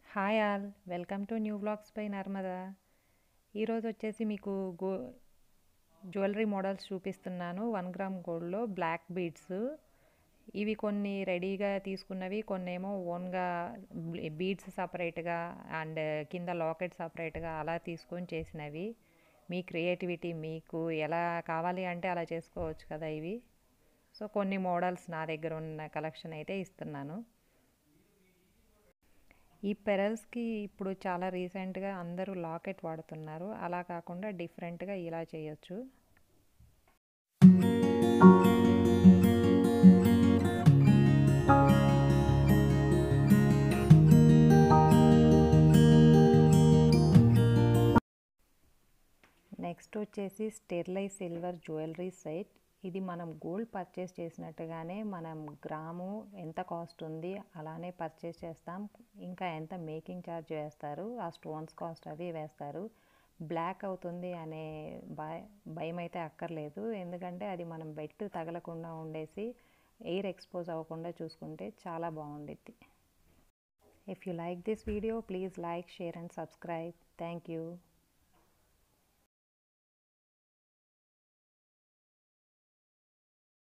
hi all welcome to new blogs by Narmada ఈరోజు వచ్చేసి మీకు గో జ్యువెలరీ మోడల్స్ చూపిస్తున్నాను వన్ గ్రామ్ గోల్డ్లో బ్లాక్ బీడ్స్ ఇవి కొన్ని రెడీగా తీసుకున్నవి కొన్ని ఏమో ఓన్గా బీడ్స్ సపరేట్గా అండ్ కింద లాకెట్ సపరేట్గా అలా తీసుకొని చేసినవి మీ క్రియేటివిటీ మీకు ఎలా కావాలి అంటే అలా చేసుకోవచ్చు కదా ఇవి సో కొన్ని మోడల్స్ నా దగ్గర ఉన్న కలెక్షన్ అయితే ఇస్తున్నాను ఈ పెరల్స్కి ఇప్పుడు చాలా రీసెంట్గా అందరూ లాకెట్ వాడుతున్నారు అలా కాకుండా డిఫరెంట్గా ఇలా చేయొచ్చు నెక్స్ట్ వచ్చేసి స్టెర్లైజ్ సిల్వర్ జ్యువెలరీ సెట్ ఇది మనం గోల్డ్ పర్చేస్ చేసినట్టుగానే మనం గ్రాము ఎంత కాస్ట్ ఉంది అలానే పర్చేస్ చేస్తాం ఇంకా ఎంత మేకింగ్ ఛార్జ్ వేస్తారు ఆ స్టోన్స్ కాస్ట్ అవి వేస్తారు బ్లాక్ అవుతుంది అనే భయ భయం అయితే అక్కర్లేదు ఎందుకంటే అది మనం బెట్ తగలకుండా ఉండేసి ఎయిర్ ఎక్స్పోజ్ అవ్వకుండా చూసుకుంటే చాలా బాగుండిద్ది if you like this video please like share and subscribe thank you